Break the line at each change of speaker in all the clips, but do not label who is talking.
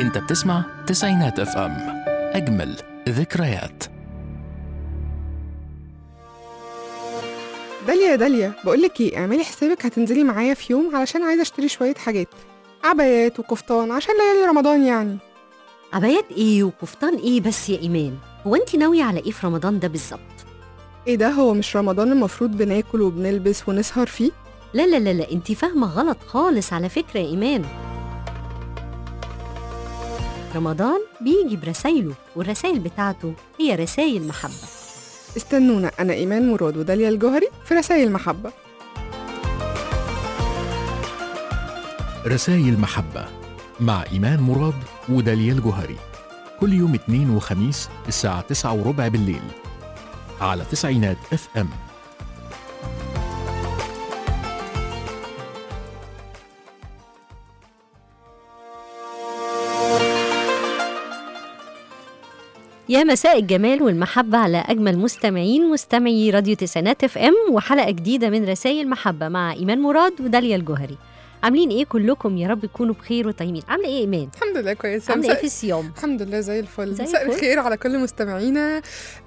انت بتسمع تسعينات اف ام اجمل ذكريات
داليا يا داليا بقولك ايه اعملي حسابك هتنزلي معايا في يوم علشان عايزه اشتري شويه حاجات عبايات وكفتان عشان ليالي رمضان يعني
عبايات ايه وكفتان ايه بس يا ايمان هو انت ناويه على ايه في رمضان ده بالظبط
ايه ده هو مش رمضان المفروض بناكل وبنلبس ونسهر فيه
لا لا لا لا انت فاهمه غلط خالص على فكره يا ايمان رمضان بيجي برسايله والرسايل بتاعته هي رسايل محبه
استنونا انا ايمان مراد وداليا الجوهري في رسائل محبه
رسائل محبة مع إيمان مراد وداليا الجوهري كل يوم اثنين وخميس الساعة تسعة وربع بالليل على تسعينات اف ام
يا مساء الجمال والمحبة على أجمل مستمعين مستمعي راديو تسعينات اف ام وحلقة جديدة من رسائل محبة مع إيمان مراد وداليا الجوهري عاملين ايه كلكم يا رب تكونوا بخير وطيبين عاملة ايه إيمان؟
الحمد لله كويسه
عاملة ايه
مساء-
في الصيام؟
الحمد لله زي الفل
زي
مساء
الفل.
الخير على كل مستمعينا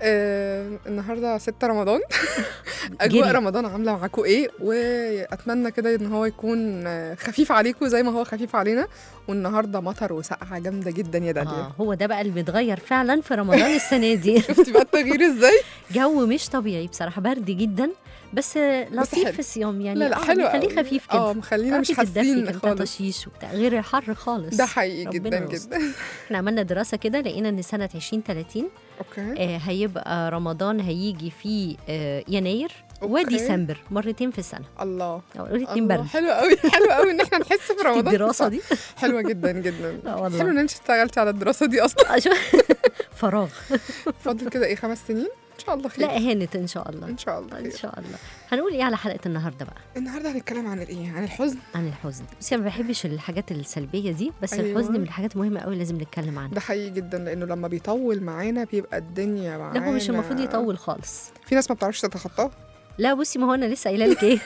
آه النهارده 6 رمضان اجواء
جري.
رمضان عامله معاكم ايه واتمنى كده ان هو يكون آه، خفيف عليكم زي ما هو خفيف علينا والنهارده مطر وسقعه جامده جدا يا داليا
آه هو ده بقى اللي بيتغير فعلا في رمضان السنة دي
شفتي بقى التغيير ازاي
جو مش طبيعي بصراحة برد جدا بس لطيف
حلو.
في الصيام يعني
لا لا
آه،
حلو
خليه
قوي.
خفيف كده
اه مخلينا مش
تعرفي تدفي
حاسين
كده
خالص
تشيش وبتاع غير الحر خالص
ده حقيقي
ربنا
جدا
يستر.
جدا
احنا عملنا دراسة كده لقينا ان سنة 2030
اوكي
آه هيبقى رمضان هيجي في آه يناير
أوكي.
وديسمبر مرتين في السنة
الله
او نقول اتنين
الله
برد
حلو قوي حلو قوي ان احنا نحس في رمضان
الدراسة دي
حلوه جدا جدا
لا والله.
حلو ان انت اشتغلتي على الدراسه دي اصلا
أشوف- فراغ
فاضل كده ايه خمس سنين ان شاء الله خير
لا هانت ان شاء الله
ان شاء الله
ان
خير
شاء الله هنقول ايه على حلقة النهاردة بقى
النهارده هنتكلم عن الايه عن الحزن
عن الحزن بس انا ما بحبش الحاجات السلبية دي بس
أيوة.
الحزن من الحاجات المهمة قوي لازم نتكلم عنها
ده حقيقي جدا لانه لما بيطول معانا بيبقى الدنيا معانا
لا هو مش المفروض يطول خالص
في ناس ما بتعرفش تتخطاه
لا بصي ما هو انا لسه قايله لك ايه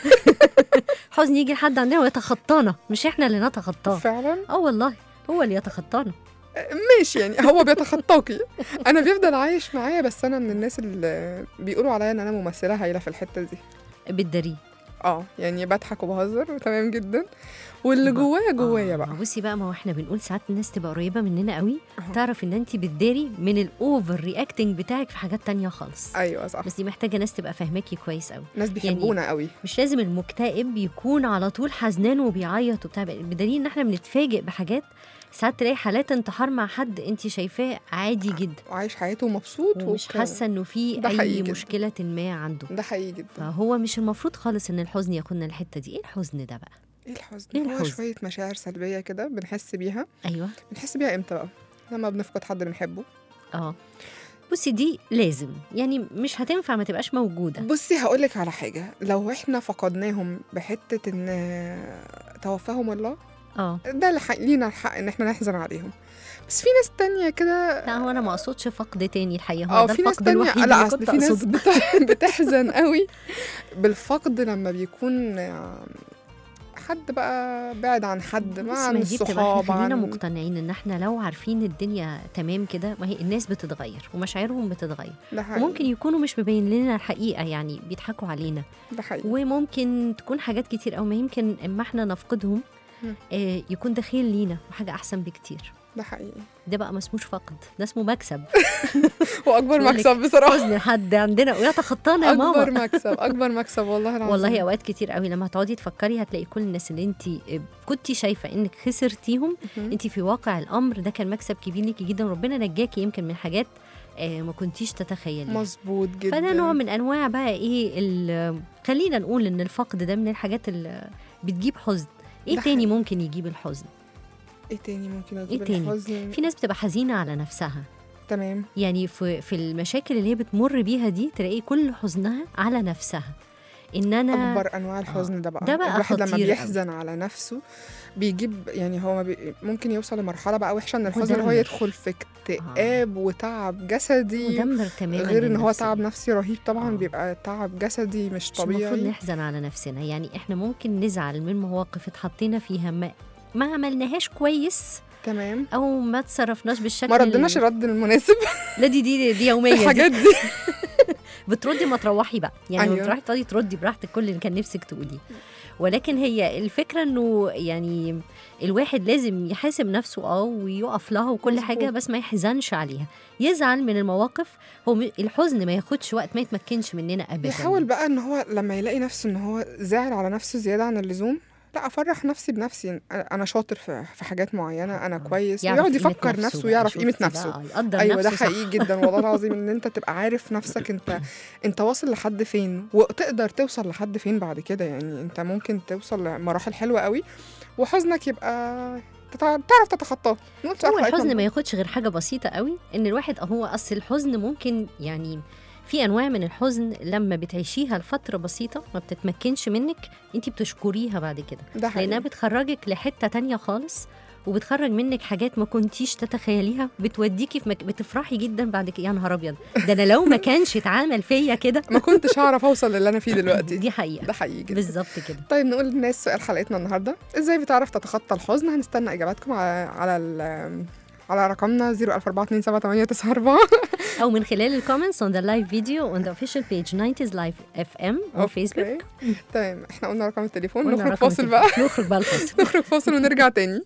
حزن يجي لحد عندنا ويتخطانا مش احنا اللي نتخطاه
فعلا
اه والله هو اللي يتخطانا
ماشي يعني هو بيتخطاكي انا بيفضل عايش معايا بس انا من الناس اللي بيقولوا عليا ان انا ممثله هايله في الحته دي
بالدري
اه يعني بضحك وبهزر وتمام جدا واللي
بقى.
جوايا جوايا
آه،
بقى
بصي بقى ما هو احنا بنقول ساعات الناس تبقى قريبه مننا قوي
أهو.
تعرف ان انت بتداري من الاوفر رياكتنج بتاعك في حاجات تانية خالص
ايوه صح
بس دي محتاجه ناس تبقى فاهماكي كويس قوي
ناس بيحبونا قوي
مش لازم المكتئب يكون على طول حزنان وبيعيط وبتاع بدليل ان احنا بنتفاجئ بحاجات ساعات تلاقي حالات انتحار مع حد انت شايفاه عادي جدا
وعايش حياته مبسوط
ومش
وك-
حاسه انه في
ده حقيقي
اي
جدا.
مشكله ما عنده
ده حقيقي جدا
فهو مش المفروض خالص ان الحزن ياخدنا الحته دي ايه الحزن ده بقى
ايه الحزن
إيه
هو
الحزن؟
شويه مشاعر سلبيه كده بنحس بيها
ايوه
بنحس بيها امتى بقى لما بنفقد حد بنحبه
اه بصي دي لازم يعني مش هتنفع ما تبقاش موجوده
بصي هقولك على حاجه لو احنا فقدناهم بحته ان توفاهم الله
اه
ده اللي حق- لينا الحق ان احنا نحزن عليهم بس في ناس تانية كده
لا هو انا ما اقصدش فقد تاني الحقيقه هو
اه
ده
في ناس
الفقد
تانية
الوحيد
لا
اللي
اصل
كنت
في ناس
اقصده
بت- بتحزن قوي بالفقد لما بيكون آه، حد بقى بعد عن حد ما
بص
عن
ما دي بتبقى
الصحاب
احنا خلينا
عن
مقتنعين ان احنا لو عارفين الدنيا تمام كده ما هي الناس بتتغير ومشاعرهم بتتغير
ده حقيقي
وممكن يكونوا مش مبين لنا الحقيقه يعني بيضحكوا علينا
ده حقيقي
وممكن تكون حاجات كتير او ما يمكن اما احنا نفقدهم
مم.
آه يكون دخيل لينا وحاجه احسن بكتير
ده حقيقي
ده بقى ما اسموش فقد ده اسمه مكسب
واكبر
بقولك
مكسب بصراحه
حزن حد عندنا ويتخطانا يا
اكبر
ماما
مكسب اكبر مكسب والله العظيم
والله اوقات كتير قوي لما هتقعدي تفكري هتلاقي كل الناس اللي انت كنتي شايفه انك خسرتيهم
مهم.
انت في واقع الامر ده كان مكسب كبير ليكي جدا وربنا نجاكي يمكن من حاجات آه، ما كنتيش تتخيليها
مظبوط جدا
فده نوع من انواع بقى ايه ال- خلينا نقول ان الفقد ده من الحاجات اللي بتجيب حزن ايه
ده
تاني
حقيقي.
ممكن يجيب الحزن
ايه تاني ممكن اجيب
تاني؟
الحزن
في ناس بتبقى حزينه على نفسها
تمام
يعني في في المشاكل اللي هي بتمر بيها دي تلاقي كل حزنها على نفسها ان انا
اكبر انواع الحزن ده بقى
ده بقى
الواحد لما
خطير
بيحزن على نفسه بيجيب يعني هو ما بي ممكن يوصل لمرحله بقى وحشه ان الحزن اللي هو
مدمر.
يدخل في اكتئاب وتعب جسدي
مدمر تماما
غير ان هو
للنفسية.
تعب نفسي رهيب طبعا
آه.
بيبقى تعب جسدي مش
مش المفروض
طبيعي
نحزن على نفسنا يعني احنا ممكن نزعل من مواقف اتحطينا فيها ما, ما عملناهاش كويس
تمام
او ما تصرفناش بالشكل
ما ردناش
ال-
الرد المناسب
لا دي دي دي يوميه دي.
الحاجات دي
بتردي ما تروحي بقى يعني
أيوة.
أيوة. بتروحي تقعدي تردي براحتك كل اللي كان نفسك تقوليه ولكن هي الفكره انه يعني الواحد لازم يحاسب نفسه اه ويقف لها وكل
مظبوط.
حاجه بس ما يحزنش عليها يزعل من المواقف هو م- الحزن ما ياخدش وقت ما يتمكنش مننا ابدا
يحاول بقى ان هو لما يلاقي نفسه ان هو زعل على نفسه زياده عن اللزوم لا افرح نفسي بنفسي انا شاطر في في حاجات معينه انا كويس
يعرف
ويقعد
قيمة
يفكر
نفسه
نفسه
بقى،
ويعرف قيمه
شفتي
نفسه
بقى، يقدر
ايوه ده
نفسه صح.
حقيقي جدا والله العظيم ان انت تبقى عارف نفسك انت انت واصل لحد فين وتقدر توصل لحد فين بعد كده يعني انت ممكن توصل لمراحل حلوه قوي وحزنك يبقى تتع- تعرف تتخطاه نقول صح
هو
حقيقة
الحزن ما
ربنا.
ياخدش غير حاجه بسيطه قوي ان الواحد هو اصل الحزن ممكن يعني في انواع من الحزن لما بتعيشيها لفتره بسيطه ما بتتمكنش منك انت بتشكريها بعد كده
ده
لانها
حقيقي
بتخرجك لحته تانية خالص وبتخرج منك حاجات ما كنتيش تتخيليها بتوديكي في مك... بتفرحي جدا بعد كده يا نهار ابيض ده انا لو ما كانش اتعامل فيا كده
ما كنتش هعرف اوصل للي انا فيه دلوقتي
دي حقيقه
ده حقيقي جدا
بالظبط كده
طيب نقول للناس سؤال حلقتنا النهارده ازاي بتعرف تتخطى الحزن هنستنى اجاباتكم على على ال- على رقمنا 044278994
او من خلال الكومنتس on the live video on the official page 90s live fm on Facebook
أوكي. تمام احنا قلنا رقم التليفون
قلنا
نخرج
رقم
فاصل بقى
التليفون. نخرج بقى الفاصل
نخرج فاصل ونرجع تاني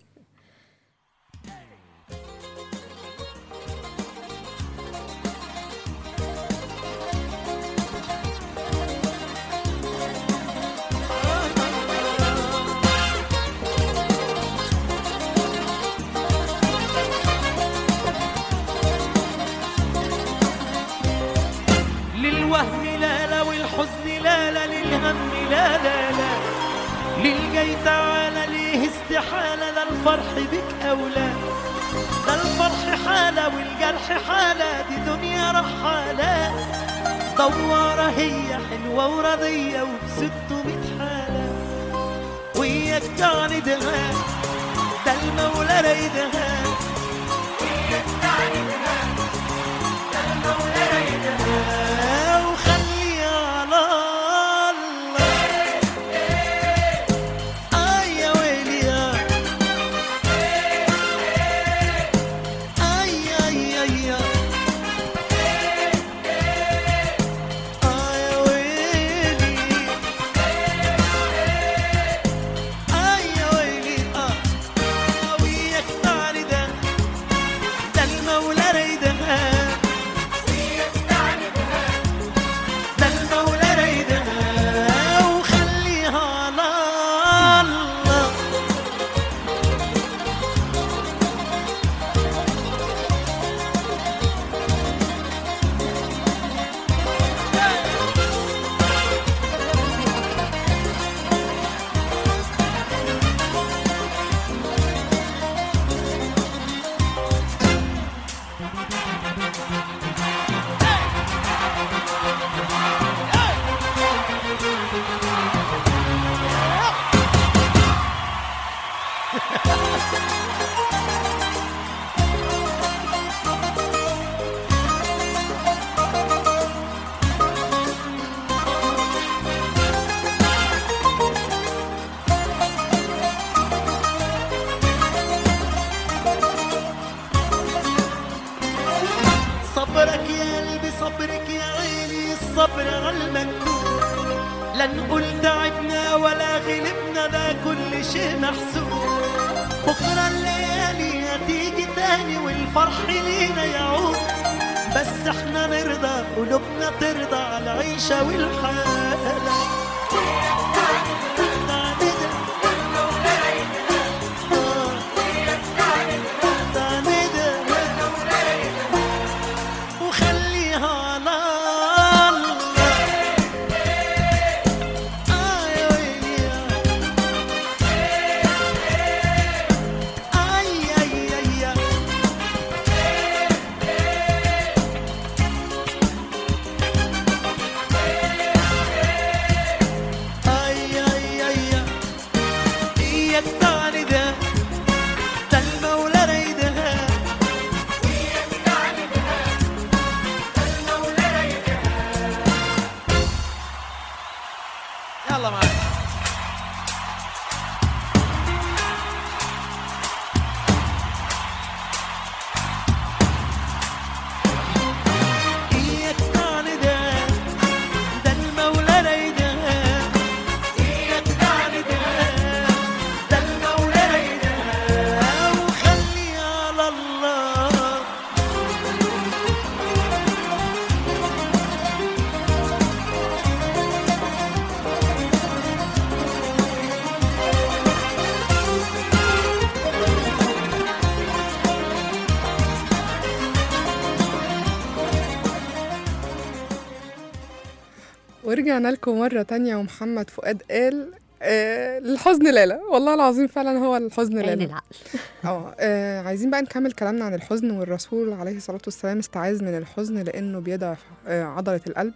للوهم لا لا والحزن لا لا للهم لا لا لا للجاي تعالى ليه استحالة لا الفرح بك أولى ده الفرح حالة والجرح حالة دي دنيا رحالة دوارة هي حلوة ورضية وبستمية حالة وياك تعاندها ده المولى رايدها وياك تعاندها ده المولى رايدها وخلي على الله آه يا ويلي يا آي آي آي يا آه يا ويلي آي يا ويلي آه آه وياك تعرضها ده المولى رايدها ده المولى رايدها وخليها على الله صبرك يا قلبي صبرك يا عيني الصبر على المكتوب لا نقول تعبنا ولا غلبنا ده كل شيء محسوب بكرة الليالي هتيجي تاني والفرح لينا يعود بس احنا نرضى قلوبنا ترضى على العيشة والحالة وخليها على الله آه يا ويلي يا. آي آي آي يا. آي آي آي يا. إياك تعاند ده ده المولى رايدها يلا معاك
ورجعنا لكم مرة تانية ومحمد فؤاد قال آه الحزن لالا والله العظيم فعلا هو الحزن
عين
لالا
العقل
اه آه، عايزين بقى نكمل كلامنا عن الحزن والرسول عليه الصلاة والسلام استعاذ من الحزن لأنه بيضعف آه، عضلة القلب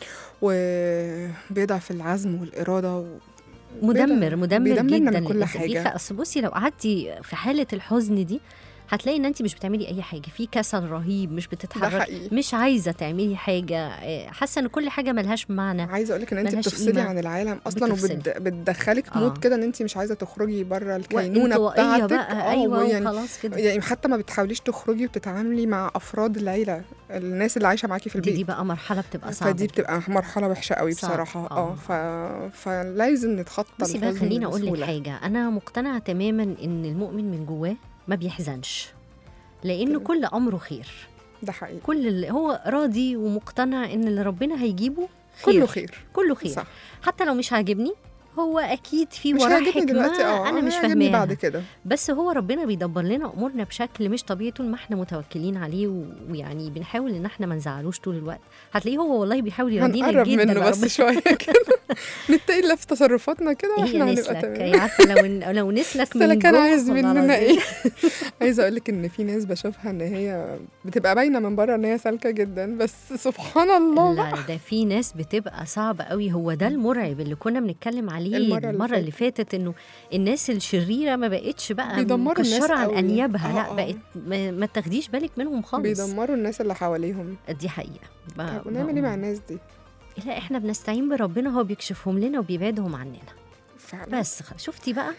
وبيضعف العزم والإرادة و...
مدمر
بيضعف-
مدمر
بيدمرنا
جدا
من كل
للإنسان.
حاجة.
في- اصل بصي لو قعدتي في حاله الحزن دي هتلاقي ان انت مش بتعملي اي حاجه في كسل رهيب مش
ده
بتتحركي
حقيقي
مش عايزه تعملي حاجه آه، حاسه ان كل حاجه ملهاش معنى
عايزه اقول لك ان انت
ملهاش
بتفصلي
قيمة.
عن العالم اصلا
بتفصلي.
وبتدخلك
آه.
مود كده ان انت مش عايزه تخرجي بره الكينونه
وانطوائيه
بتاعتك
بقى
آه،
ايوه
يعني
وخلاص كده
يعني حتى ما بتحاوليش تخرجي وتتعاملي مع افراد العيله الناس اللي عايشه معاكي في
دي
البيت
دي بقى مرحله بتبقى صعبه
فدي بتبقى مرحله وحشه قوي
صعب،
بصراحه
آه.
اه ف... فلازم نتخطى
بصي بقى
الحزن
خليني اقول لك
بسهولة.
حاجه انا مقتنعه تماما ان المؤمن من جواه ما بيحزنش لانه
كده.
كل امره خير
ده حقيقي
كل اللي هو راضي ومقتنع ان اللي ربنا هيجيبه خير
كله خير
كله خير
صح
حتى لو مش عاجبني هو اكيد في
مش
وراه
هيعجبني دلوقتي
حكمه
اه
انا مش
هيعجبني
فاهماها
بعد كده
بس هو ربنا بيدبر لنا امورنا بشكل مش طبيعي طول ما احنا متوكلين عليه و- ويعني بنحاول ان احنا ما نزعلوش طول الوقت هتلاقيه هو والله بيحاول يرضينا
هنقرب
جدا
منه
بقى
بس
ربنا-
شويه كده نتقي الله في تصرفاتنا كده
هي
واحنا هنبقى
نسلك
تمام
هي عارفه لو إن- لو نسلك من
السلك كان
جوه
عايز
والله
مننا
العظيم.
ايه عايزه اقول لك ان في ناس بشوفها ان هي بتبقى باينه من بره ان هي سالكه جدا بس سبحان الله بقى.
لا ده في ناس بتبقى صعبة قوي هو ده المرعب اللي كنا بنتكلم عليه
المرة
المرة,
اللي
المرة اللي فاتت انه الناس الشريرة ما بقتش بقى
بيدمروا الناس
مكشرة عن
قوي.
انيابها
آه،
لا
آه.
بقت ما, ما تاخديش بالك منهم خالص
بيدمروا الناس اللي حواليهم
دي حقيقة ب-
طب ونعمل ايه
ب-
مع الناس دي
لا احنا بنستعين بربنا هو بيكشفهم لنا وبيبعدهم عننا
فعلا
بس خلاص شفتي بقى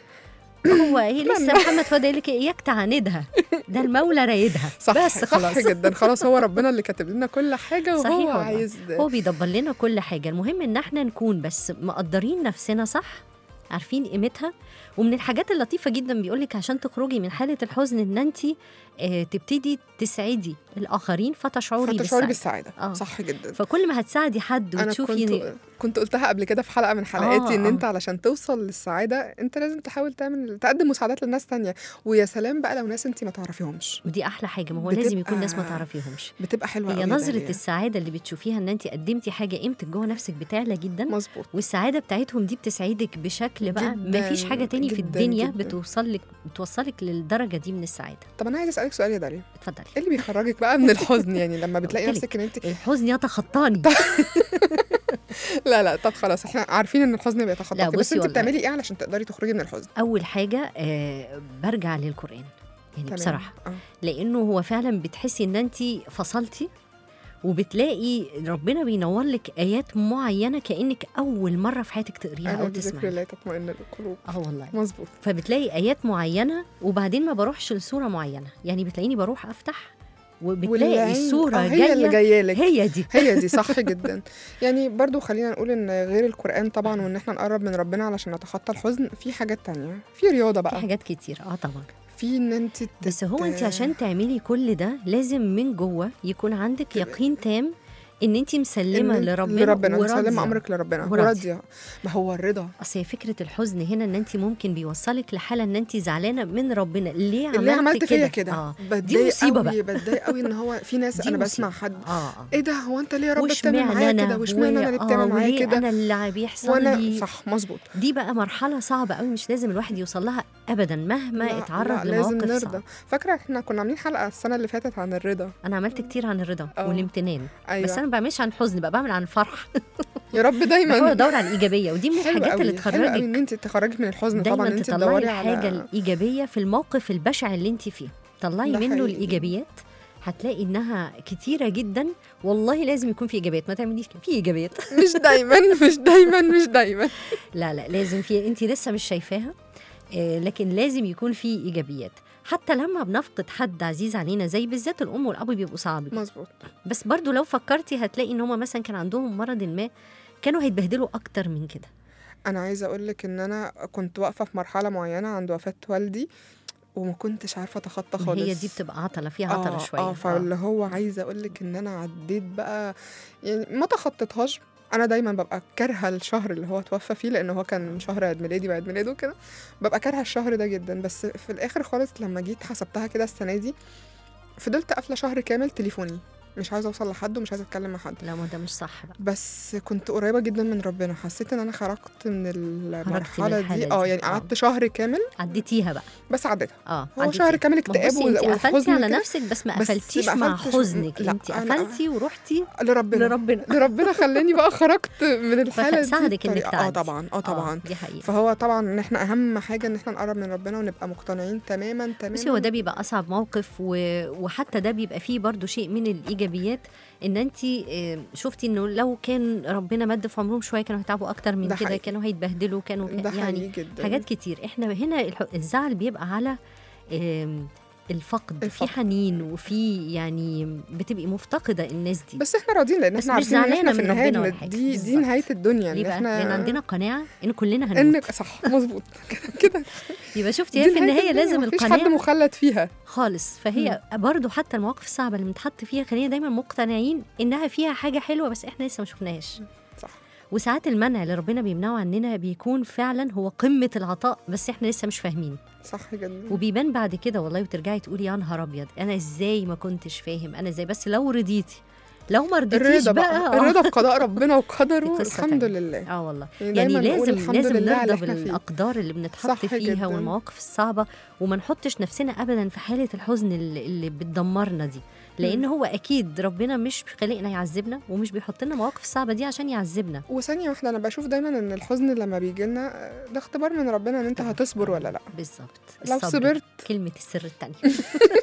هو ايه لسه محمد فؤاد قال لك اياك تعاندها ده المولى رايدها
صح
بس
صح
خلاص
جدا خلاص هو ربنا اللي كاتب لنا كل حاجه
صحيح
وهو
والله.
عايز
هو بيدبر لنا كل حاجة المهم ان احنا نكون بس مقدرين نفسنا صح عارفين قيمتها ومن الحاجات اللطيفة جدا بيقولك عشان تخرجي من حالة الحزن ان انت آه تبتدي تسعدي الاخرين فتشعري
فتشعري
بالسعادة
بالسعاده
آه.
صح جدا
فكل ما هتساعدي حد
انا
وتشوفي
كنت كنت قلتها قبل كده في حلقه من حلقاتي
آه،
ان
آه.
انت علشان توصل للسعاده انت لازم تحاول تعمل تقدم مساعدات لناس تانية ويا سلام بقى لو ناس انت ما تعرفيهمش
ودي احلى حاجة ما هو لازم يكون ناس ما
بتبقى-
تعرفيش
بتبقى حلوه
هي
قوي يا
نظرة
داليا.
السعادة اللي بتشوفيها ان انت قدمتي حاجة قيمتك جوه نفسك بتعلى جدا
مظبوط
والسعاده بتاعتهم دي بتسعدك بشكل بقى
جداً،
ما فيش حاجه تاني في
جداً،
الدنيا
جداً.
بتوصل لك بتوصلك للدرجه دي من السعاده
طب انا عايزه اسالك سؤال يا داليا
اتفضلي
ايه اللي بيخرجك بقى من الحزن يعني لما بتلاقي
قلتلك.
نفسك ان انت
الحزن يتخطاني
لا لا طب خلاص احنا عارفين ان الحزن
لا،
بيتخطاكي بس
بصي
انت
والله.
بتعملي ايه علشان تقدري تخرجي من الحزن
اول حاجه آه برجع للقران يعني
تمام.
بصراحه
آه.
لانه هو فعلا بتحسي ان انت فصلتي وبتلاقي ربنا بينور لك ايات معينه كانك اول مره في حياتك تقريها
انا
او
بذكر
تسمعيها
الله تطمئن القلوب
اه والله
مظبوط
فبتلاقي ايات معينه وبعدين ما بروحش لصوره معينه يعني بتلاقيني بروح افتح وبتلاقي
والعين-
الصوره
آه، هي اللي
جايه
جايه لك
هي دي
هي دي صح جدا يعني برضو خلينا نقول ان غير القرآن طبعا وان احنا نقرب من ربنا علشان نتخطى الحزن في حاجات تانية في رياضة
في
بقى
حاجات كتير اه طبعا
في ان انت تت-
بس هو انت عشان تعملي كل ده لازم من جوه يكون عندك
تبقى-
يقين تام ان انت مسلمه
إن-
لربنا
لربنا
وراضية.
مسلم امرك لربنا
وراضية.
وراضيه ما هو الرضا
اصل هي فكره الحزن هنا ان انت ممكن بيوصلك لحاله ان انت زعلانه من ربنا ليه عملت
اللي عملت فيا
كده
كده
اه
بتضايق
مصيبة
قوي
بقى.
بتضايق قوي ان هو في ناس
دي
انا
مصيبة.
بسمع حد
اه اه
ايه ده هو انت ليه يا رب بتعمل
واشمعنى
معايا
انا
كده واشمعنى انا اللي
و-
بتعمل
آه،
معايا
وليه
كده
انا اللي بيحصل
وانا
لي
صح مظبوط
دي بقى مرحله صعبه قوي مش لازم الواحد يوصل لها ابدا مهما
لا-
اتعرض
لا، لازم
لمواقف
نرضى
صعبه
فاكره احنا كنا عاملين حلقه السنه اللي فاتت عن الرضا
انا عملت كتير عن الرضا
آه.
والامتنان
ايوه
بس انا ما بعملش عن الحزن بقى بعمل عن الفرح
يا رب
بحاول
دايما
ادور على الايجابيه ودي من
حلو
الحاجات اللي
قوي حلو قوي
تخرجك
ان انت تخرجك من الحزن طبعا
دايما
ان انت
تطلعي
تدوري
الحاجه
على
الايجابيه في الموقف البشع اللي انت فيه طلعي
ده
منه
حقيقي.
الايجابيات هتلاقي انها كتيره جدا والله لازم يكون في ايجابيات ما تعمليش كده في ايجابيات
مش دايما مش دايما مش دايما
لا لا لازم في انت لسه مش شايفاها آه، لكن لازم يكون في ايجابيات حتى لما بنفقد حد عزيز علينا زي بالذات الام والاب بيبقوا صعب
مظبوط
بس برضو لو فكرتي هتلاقي ان هم مثلا كان عندهم مرض ما كانوا هيتبهدلوا اكتر من كده
انا عايزه اقول لك ان انا كنت واقفه في مرحله معينه عند وفاه والدي وما كنتش عارفه اتخطى خالص
هي دي بتبقى عطله فيها عطله
آه
شويه
اه فاللي هو عايزه اقول لك ان انا عديت بقى يعني ما تخطيتهاش انا دايما ببقى كارهه الشهر اللي هو توفى فيه لان هو كان شهر عيد ميلادي وعيد ميلاده كده ببقى كارهه الشهر ده جدا بس في الاخر خالص لما جيت حسبتها كده السنه دي فضلت قافله شهر كامل تليفوني مش عايزه اوصل لحد ومش عايزه اتكلم مع حد
لا ما ده مش صح بقى
بس كنت قريبه جدا من ربنا حسيت ان انا خرجت من المرحله
الحالة
دي اه
دي.
يعني
آه.
قعدت شهر كامل
عديتيها بقى
بس عديتها
اه
هو
عديتيها.
شهر كامل
ما
اكتئاب
بصي انت
وحزن
قفلتي على
كده.
نفسك بس ما
بس
قفلتيش
ما
مع
قفلتش-
حزنك
لا،
انت
أنا-
قفلتي ورحتي
لربنا
لربنا
لربنا خلاني بقى خرجت من الحاله دي
فساعدك انك
بطريقة- اه
تعدي
طبعا اه طبعا
دي حقيقه
فهو طبعا ان احنا اهم حاجه ان احنا نقرب من ربنا ونبقى مقتنعين تماما تماما
بصي هو ده بيبقى اصعب موقف و... وحتى ده بيبقى فيه برضو شيء من الايجابيات ان انت شفتي انه لو كان ربنا مد في عمرهم شويه كانوا هيتعبوا اكتر من
ده
كده
حقيقي.
كانوا هيتبهدلوا كانوا
ده
يعني
حقيقي جدا
حاجات كتير احنا هنا الح- الزعل بيبقى على آم، الفقد في
الفقد.
حنين وفي يعني بتبقي مفتقده الناس دي
بس احنا راضيين لان
بس
احنا
مش
عارفين ان
زعلانة
احنا في
من
النهايه
ربنا ولا
ان
حاجة.
دي دي
بالظبط.
نهايه الدنيا
ليه
ان
بقى؟
احنا
لان عندنا قناعه ان كلنا هنموت
انك صح مظبوط كده كده
يبقى شفتي
دي
هي في
نهاية
النهايه
الدنيا،
لازم
مفيش حد
القناعه
مخلد فيها
خالص فهي برضو حتى المواقف الصعبه اللي بنتحط فيها خلينا دايما مقتنعين انها فيها حاجه حلوه بس احنا لسه ما شفناهاش
صح
وساعات المنع اللي ربنا بيمنعه عننا بيكون فعلا هو قمه العطاء بس احنا لسه مش فاهمين
صح جدا
وبيبان بعد كده والله وترجعي تقولي يا نهار ابيض انا ازاي ما كنتش فاهم انا ازاي بس لو رضيتي لو ما رضيتيش
الرضا
بقى,
بقى
آه.
الرضا بقضاء ربنا
دي
وقدره
قصة
الحمد
تانية.
لله
اه والله
يعني
يعني
دايما نقول
لازم
الحمد
لازم
لله على
نرضى
اللي احنا فيه.
بالاقدار اللي بنتحط
صح
فيها
جداً.
والمواقف الصعبه وما نحطش نفسنا ابدا في حاله الحزن اللي, اللي بتدمرنا دي لان هو اكيد ربنا مش خلقنا يعذبنا ومش بيحط لنا مواقف صعبه دي عشان يعذبنا
وثانية واحدة أنا بشوف دايما إن الحزن لما بيجي لنا ده اختبار من ربنا إن أنت هتصبر ولا لأ
بالظبط
لو
الصبر.
صبرت
كلمه السر الثانيه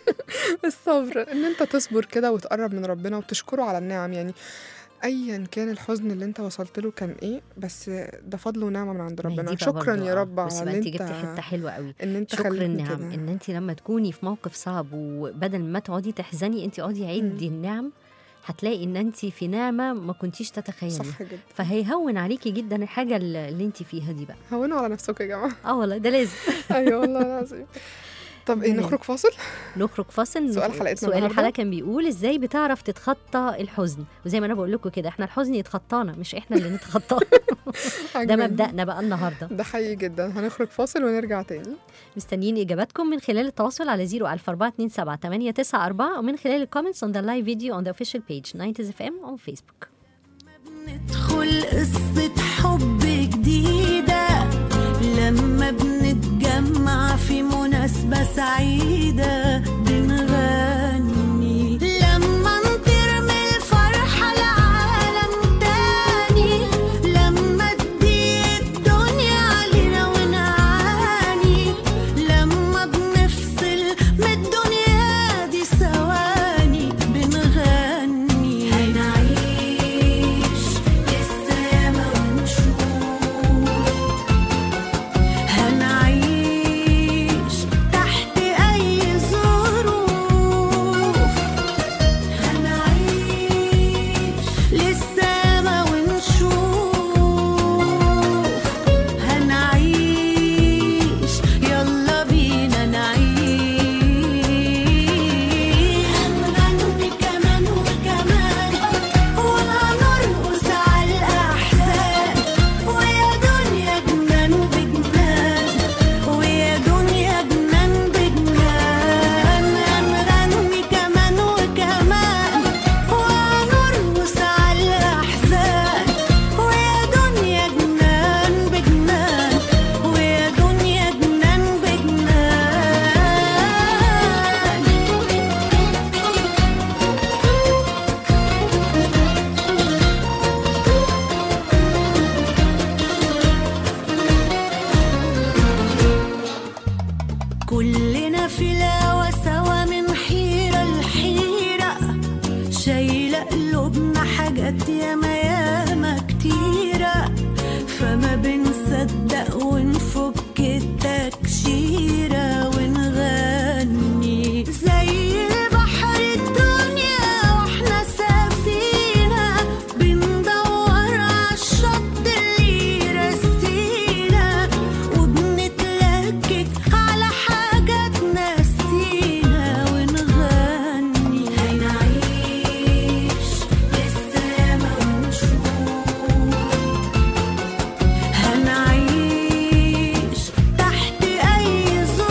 الصبر إن أنت تصبر كده وتقرب من ربنا وتشكره على النعم يعني أيا كان الحزن اللي أنت وصلت له كان إيه بس ده فضل ونعمة من عند ربنا شكرا يا رب
بس
على
انت
إن
جبتي حته
أنت
حلوه قوي
إن أنت
شكر
خليتني
النعم
كده
ان انت لما تكوني في موقف صعب وبدل ما تقعدي تحزني انت اقعدي عدي النعم هتلاقي ان انت في نعمه ما كنتيش تتخيلي
صح جدا
فهيهون عليكي جدا الحاجه اللي اللي انت فيها دي بقى
هونوا على نفسكم يا جماعة
اه والله ده لازم
أيوة والله العظيم طب إيه
تمام.
نخرج فاصل؟
نخرج فاصل
سؤال
نخ-
حلقتنا
سؤال
النهاردة.
الحلقه كان بيقول ازاي بتعرف تتخطى الحزن وزي ما انا بقول لكم كده احنا الحزن يتخطانا مش احنا اللي نتخطاه ده
عجباني.
مبدأنا بقى النهارده
ده حقيقي جدا هنخرج فاصل ونرجع تاني
مستنيين اجاباتكم من خلال التواصل على 00427 او من خلال الكومنتس on the live video on the official page 90s FM on Facebook
ندخل قصة حب جديدة لما بنتجمع في مناسبة سعيدة بنغني لما نطير من الفرحة لعالم تاني لما تضيق الدنيا علينا ونعاني لما بنفصل من الدنيا دي ثواني بنغني هنعيش للسما ونشوف هنعيش تحت أي ظروف هنعيش للسما ونشوف هنعيش يلا بينا نعيش هنغني كمان وكمان وهنرقص على الأحزان ويا دنيا جنان بجنان ويا دنيا جنان بجنان هنغني كمان وكمان وهنرقص على الأحزان ويا دنيا جنان بجنان ويا دنيا جنان بجنان كلنا في الهوا سوا من حيرة لحيرة شايلة قلوبنا حاجات ياما ياما كتيرة فما بنصدق ونفك التكشيرة ونغني زي البحر الدنيا واحنا سفينة بندور عالشط اللي يرسينا وبنتلكك على حاجات نسينا ونغني هنعيش للسما ونشوف هنعيش تحت أي ظروف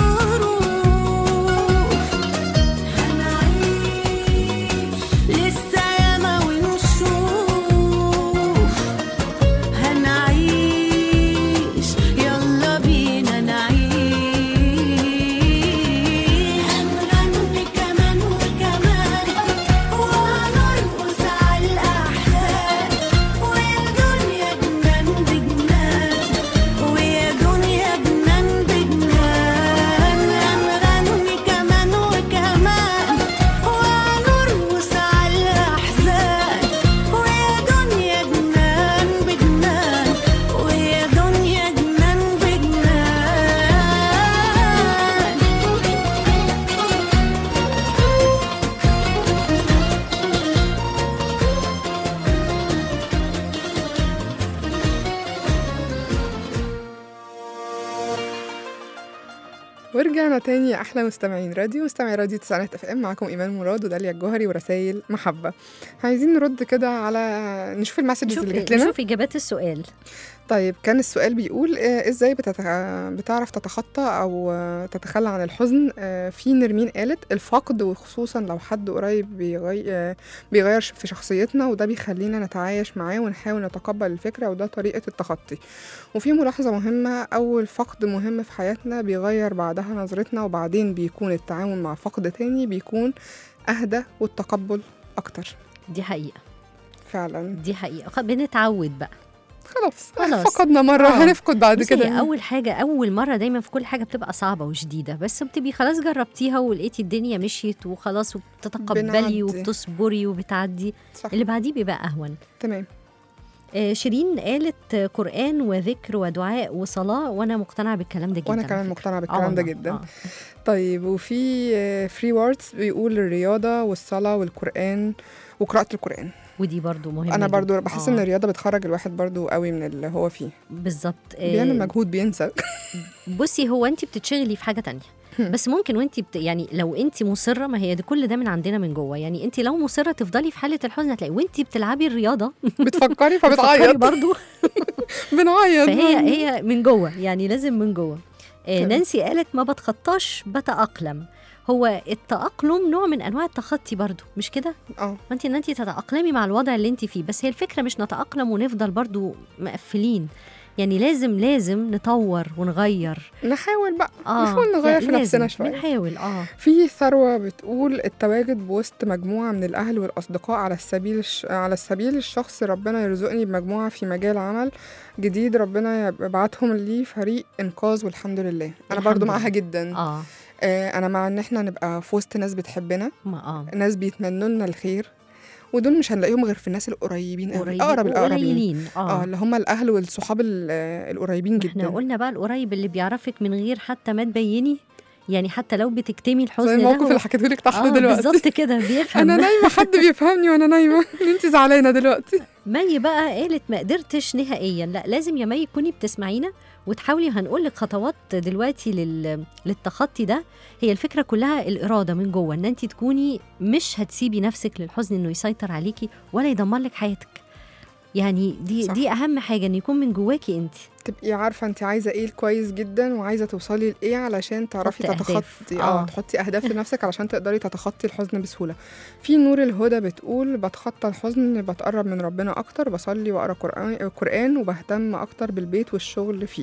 ورجعنا تاني يا احلى مستمعين راديو مستمعي راديو تسعينات اف ام معاكم ايمان مراد وداليا الجوهري ورسائل محبه عايزين نرد كده على نشوف المسجز
نشوف
اللي جت لنا
نشوف اجابات السؤال
طيب كان السؤال بيقول آه، ازاي بتت... بتعرف تتخطى او آه، تتخلى عن الحزن آه، في نرمين قالت الفقد وخصوصا لو حد قريب بيغير, آه، بيغير في شخصيتنا وده بيخلينا نتعايش معاه ونحاول نتقبل الفكرة وده طريقة التخطي وفي ملاحظة مهمة أول فقد مهم في حياتنا بيغير بعدها نظرتنا وبعدين بيكون التعامل مع فقد تاني بيكون أهدى والتقبل أكتر
دي حقيقه
فعلا
دي حقيقه خ- بنتعود بقى
خلاص
خلاص.
فقدنا مرة
آه.
هنفقد بعد
بصي هي
كده
اول حاجه اول مره دايما في كل حاجه بتبقى صعبه وشديده بس بتبقي خلاص جربتيها ولقيتي الدنيا مشيت وخلاص وبتتقبلي
بنعدي.
وبتصبري وبتعدي
صح
اللي بعديه بيبقى اهون
تمام
آه، شيرين قالت آه، قرآن وذكر ودعاء وصلاة وأنا مقتنعة بالكلام ده جدا
وانا
على
كمان
فكرة.
مقتنعه
آه
بالكلام ده
والله،
جدا
آه.
طيب وفي فري ووردز بيقول الرياضه والصلاه والقران وقراءه القران
ودي برضو مهمة
انا برضو
جداً.
بحس
آه،
ان الرياضه بتخرج الواحد برضو قوي من اللي هو فيه
بالظبط آه،
بيعمل مجهود بينسى
بصي هو انت بتتشغلي في حاجه تانية
هم.
بس ممكن وانت بت... يعني لو انت مصره ما هي دي كل ده من عندنا من جوه يعني انت لو مصره تفضلي في حاله الحزن هتلاقي وانت بتلعبي الرياضه
بتفكري
بتفكري
فبتعيط
برضو
بنعيط
فهي هي من جوه يعني لازم من جوه آه
تمام.
نانسي قالت ما بتخطاش بتأقلم هو التأقلم نوع من انواع التخطي برضو مش كده
اه
ما انت ان انت تتأقلمي مع الوضع اللي انت فيه بس هي الفكره مش نتأقلم ونفضل برضو مقفلين يعني لازم لازم نطور ونغير
نحاول بقى
اه
نحاول نغير
لا،
في نفسنا
لازم.
شويه
بنحاول اه
في ثروة بتقول التواجد بوسط مجموعة من الأهل والأصدقاء على السبيل الش... على السبيل الشخصي ربنا يرزقني بمجموعة في مجال عمل جديد ربنا يبعتهم لي فريق إنقاذ والحمد لله أنا
الحمد
برضو
لله.
معاها جدا
اه
آه أنا مع إن إحنا نبقى في وسط ناس بتحبنا
ما اه
ناس بيتمنوا لنا الخير ودول مش هنلاقيهم غير في الناس القريبين أوي،
قريبين
الأقرب الأقربين
قليلين
اه
اه
اللي هم الأهل والصحاب ال- آه، القريبين
احنا
جدا
قلنا بقى القريب اللي بيعرفك من غير حتى ما تبيني يعني حتى لو بتكتمي الحزن
زي
ده
الموقف
هو-
اللي حكيته لك تحت
اه
دلوقتي
بالظبط كده بيفهم
انا نايمه حد بيفهمني وانا نايمه ان انت زعلانه دلوقتي
مي بقى قالت ما قدرتش نهائيا لا لازم يا مي تكوني بتسمعينا وتحاولي هنقول لك خطوات دلوقتي لل... للتخطي ده هي الفكره كلها الاراده من جوه ان انت تكوني مش هتسيبي نفسك للحزن انه يسيطر عليكي ولا يدمر لك حياتك يعني دي
صح.
صح. دي اهم حاجه ان يكون من جواكي انت
تبقي عارفه انت عايزه ايه كويس جدا وعايزه توصلي لايه علشان تعرفي
تحطي أهداف.
تتخطي اه
آه.
تحطي اهداف لنفسك علشان تقدري تتخطي الحزن بسهوله في نور الهدى بتقول بتخطى الحزن بتقرب من ربنا اكتر بصلي واقرا قران قران وبهتم اكتر بالبيت والشغل فيه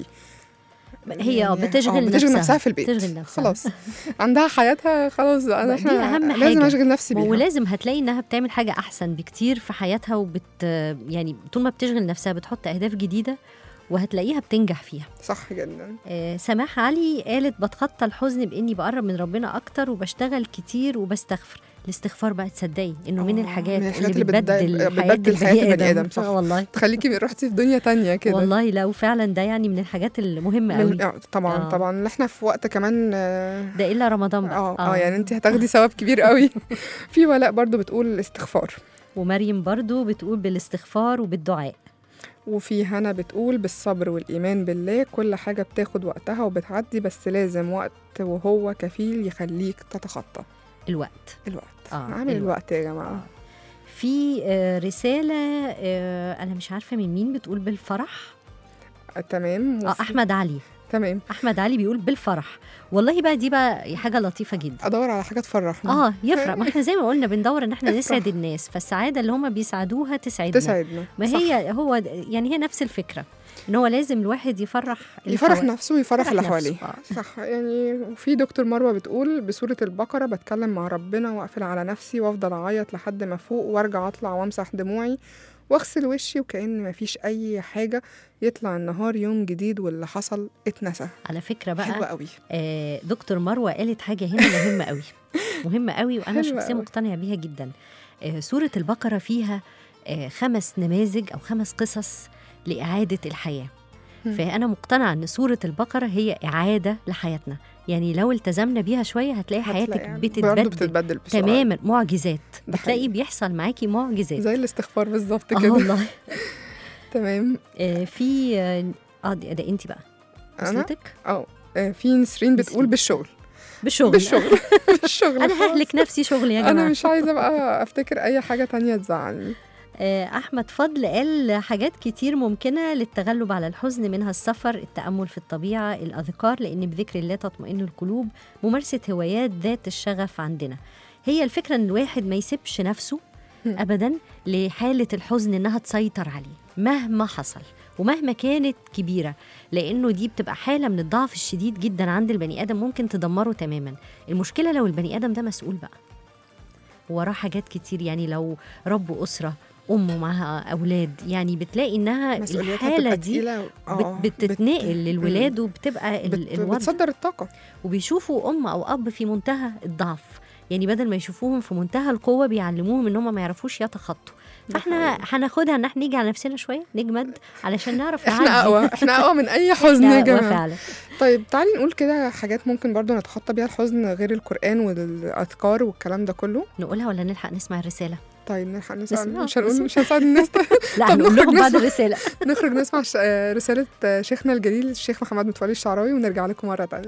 هي اه
يعني-
بتشغل,
آه، بتشغل
نفسها
نفسها في البيت
تشغل نفسها
خلاص عندها حياتها خلاص
دي
انا احنا
أهم
لازم
حاجة.
اشغل نفسي بيها
ولازم هتلاقي انها بتعمل حاجه احسن بكتير في حياتها وبت يعني طول ما بتشغل نفسها بتحط اهداف جديده وهتلاقيها بتنجح فيها
صح جدا
آه سماح علي قالت بتخطى الحزن باني بقرب من ربنا اكتر وبشتغل كتير وبستغفر الاستغفار بقى تصدقي انه من
آه،
الحاجات,
من الحاجات
اللي
اللي بتضايق-
بتبدل حياه
بتبدل حياة
البني
البني
ادم
آدم، صح.
آه والله
تخليكي رحتي في دنيا تانية كده
والله لو فعلا ده يعني من الحاجات المهمه قوي
من- آه، طبعا
آه.
طبعا اللي احنا في وقت كمان اه
ده الا رمضان بقى
اه آه، يعني انت هتاخدي ثواب كبير قوي في ولاء برضو بتقول الاستغفار
ومريم برضو بتقول بالاستغفار وبالدعاء
وفي هنا بتقول بالصبر والإيمان بالله كل حاجة بتاخد وقتها وبتعدي بس لازم وقت وهو كفيل يخليك تتخطى
الوقت
الوقت
آه،
عامل
الوقت.
الوقت يا جماعة
في آه، رسالة آه، أنا مش عارفة من مين بتقول بالفرح
آه، تمام
اه
وفي-
أحمد علي
تمام
أحمد علي بيقول بالفرح والله بقى دي بقى حاجة لطيفة جدا
أدور على حاجة تفرحنا
اه يفرق ما احنا زي ما قلنا بندور ان احنا
افرح.
نسعد الناس فالسعادة اللي هم بيسعدوها تسعدنا
تسعدنا
ما
صح.
هي هو د- يعني هي نفس الفكرة ان هو لازم الواحد يفرح اللي
يفرح
حواليه.
نفسه ويفرح اللي
نفسه،
حواليه
آه.
صح يعني وفي دكتور مروه بتقول بسوره البقره بتكلم مع ربنا واقفل على نفسي وافضل اعيط لحد ما فوق وارجع اطلع وامسح دموعي واغسل وشي وكأن مفيش اي حاجه يطلع النهار يوم جديد واللي حصل اتنسى
على فكرة
حلوه
بقى
قوي
آه دكتور مروة قالت حاجة هنا مهمة قوي مهمة قوي وأنا
حلوة
شخصيا
قوي.
مقتنعة بيها جدا آه سورة البقرة فيها آه خمس نماذج أو خمس قصص لإعادة الحياة
مم.
فأنا مقتنعة إن سورة البقرة هي إعادة لحياتنا يعني لو التزمنا بيها شوية هتلاقي حياتك
هتلاقي برضه
بتتبدل
بتتبدل بسرعه
تماما معجزات
ده
بتلاقي
حقيقي.
بيحصل معاكي معجزات
زي الاستغفار بالظبط
اه
كده
والله
تمام
آه في اه آه، ده, ده انت بقى
انا
وصلتك
اه آه، في نسرين بتقول
نسرين.
بالشغل
بالشغل
بالشغل بالشغل
انا
خلاص.
ههلك نفسي شغل يا
انا
جماعه
مش عايزه بقى افتكر اي حاجه تانية تزعلني
آه، احمد فضل قال حاجات كتير ممكنه للتغلب على الحزن منها السفر التامل في الطبيعه الاذكار لان بذكر الله تطمئن القلوب ممارسه هوايات ذات الشغف عندنا هي الفكره ان الواحد ما يسيبش نفسه
هم.
ابدا لحاله الحزن انها تسيطر عليه مهما حصل ومهما كانت كبيره لانه دي بتبقى حاله من الضعف الشديد جدا عند البني ادم ممكن تدمره تماما المشكله لو البني ادم ده مسؤول بقى وراه حاجات كتير يعني لو رب اسره ام معاها اولاد يعني بتلاقي انها
مسؤولياتها
الحاله
بتبقى
دي
تقيلة آه،
بت- بتتنقل
بت-
للولاد وبتبقى ال-
بت...
الوضع
بتصدر الطاقه
وبيشوفوا ام او اب في منتهى الضعف يعني بدل ما يشوفوهم في منتهى القوه بيعلموهم ان هم ما يعرفوش يتخطوا
ده
فاحنا هناخدها ان احنا نيجي على نفسنا شويه نجمد علشان نعرف
احنا
نعدي.
اقوى احنا اقوى من اي حزن
إحنا
يا
أقوى
جماعه
فعلا
طيب تعالي نقول كده حاجات ممكن برضو نتخطى بيها الحزن غير القرآن والأذكار والكلام ده كله
نقولها ولا نلحق نسمع الرساله
طيب نلحق نسأل
نسمع-
مش هنقول
نسمع.
مش هنساعد الناس
لا
طب
نقول
نخرج
لهم بعد
نسمع.
الرساله
نخرج نسمع ش- آه، رسالة آه، شيخنا الجليل الشيخ محمد متولي الشعراوي ونرجع لكم مرة تانية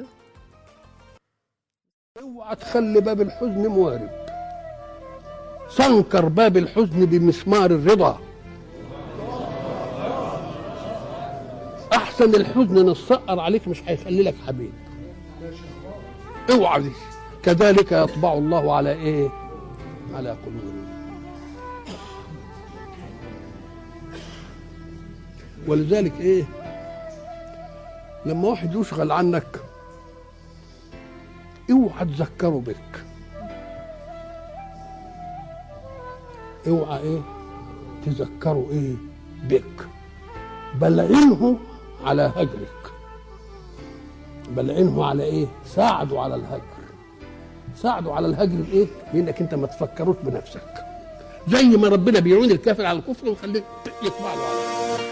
اوعى تخلي باب الحزن موارب سنكر باب الحزن بمسمار الرضا احسن الحزن نسقر عليك مش هيخلي لك حبيب اوعى دي كذلك يطبع الله على ايه على قلوبهم ولذلك ايه لما واحد يشغل عنك اوعى تذكره بك اوعى ايه تذكره ايه بك بلعنه على هجرك بلعنه على ايه ساعده على الهجر ساعده على الهجر بايه بانك انت ما تفكروش بنفسك زي ما ربنا بيعين الكافر على الكفر ويخليه يطبع له على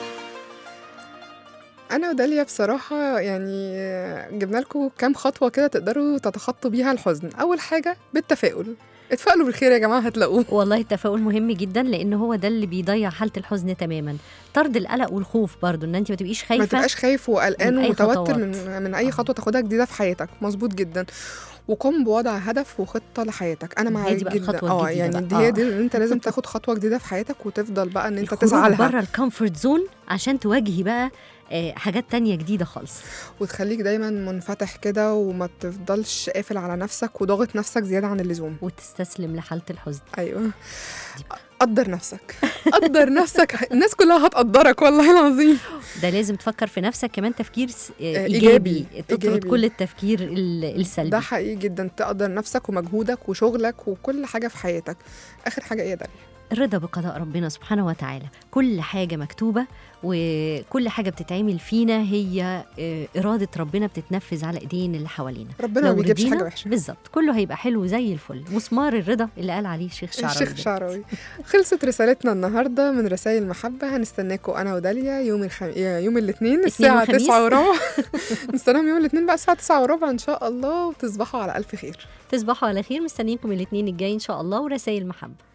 أنا وداليا بصراحة يعني آه، جبنا لكم كام خطوة كده تقدروا تتخطوا بيها الحزن أول حاجة بالتفاؤل اتفائلوا بالخير يا جماعة هتلاقوه
والله التفاؤل مهم جدا لان هو ده اللي بيضيع حاله الحزن تماما طرد القلق والخوف برضو ان انت ما تبقيش
ما
خايفه
تبقاش خايف وقلقان
من أي
ومتوتر
خطوات.
من من اي خطوه تاخدها جديده في حياتك مظبوط جدا وقم بوضع هدف وخطه لحياتك انا
هي
معاك
دي بقى
جدا
الخطوة
اه
الجديدة
يعني
بقى.
دي هي
آه.
دي ان انت لازم تاخد خطوه جديده في حياتك وتفضل بقى ان انت
الخروج
تسعى لها
بره الكومفورت زون عشان تواجهي بقى آه، حاجات تانية جديدة خالص
وتخليك دايما منفتح كده وما تفضلش قافل على نفسك وضاغط نفسك زياده عن اللزوم
وتستسلم لحالة الحزن
ايوه قدر نفسك قدر نفسك الناس كلها هتقدرك والله العظيم
ده لازم تفكر في نفسك كمان تفكير س- آه،
آه،
إيجابي,
إيجابي.
تطرد
إيجابي.
كل التفكير ال-
ده
السلبي
حقيقي جدا تقدر نفسك ومجهودك وشغلك وكل حاجه في حياتك اخر حاجه ايه ده
الرضا بقضاء ربنا سبحانه وتعالى كل حاجة مكتوبة وكل حاجة بتتعمل فينا هي آه، إرادة ربنا بتتنفذ على إيدين اللي حوالينا
ربنا ما
لو
بيجيبش
رضينا-
حاجه وحشه
بالظبط كله هيبقى حلو زي الفل مسمار الرضا اللي قال عليه الشيخ شعراوي
الشيخ
ده.
شعراوي خلصت رسالتنا النهارده من رسائل المحبه هنستناكم انا وداليا يوم الخم... يوم الاثنين الساعه
وخميس.
9 وربع نستناهم يوم الاثنين بقى الساعه 9 وربع ان شاء الله وتصبحوا على الف خير
تصبحوا على خير مستنيينكم الاثنين الجاي إن شاء الله ورسائل محبة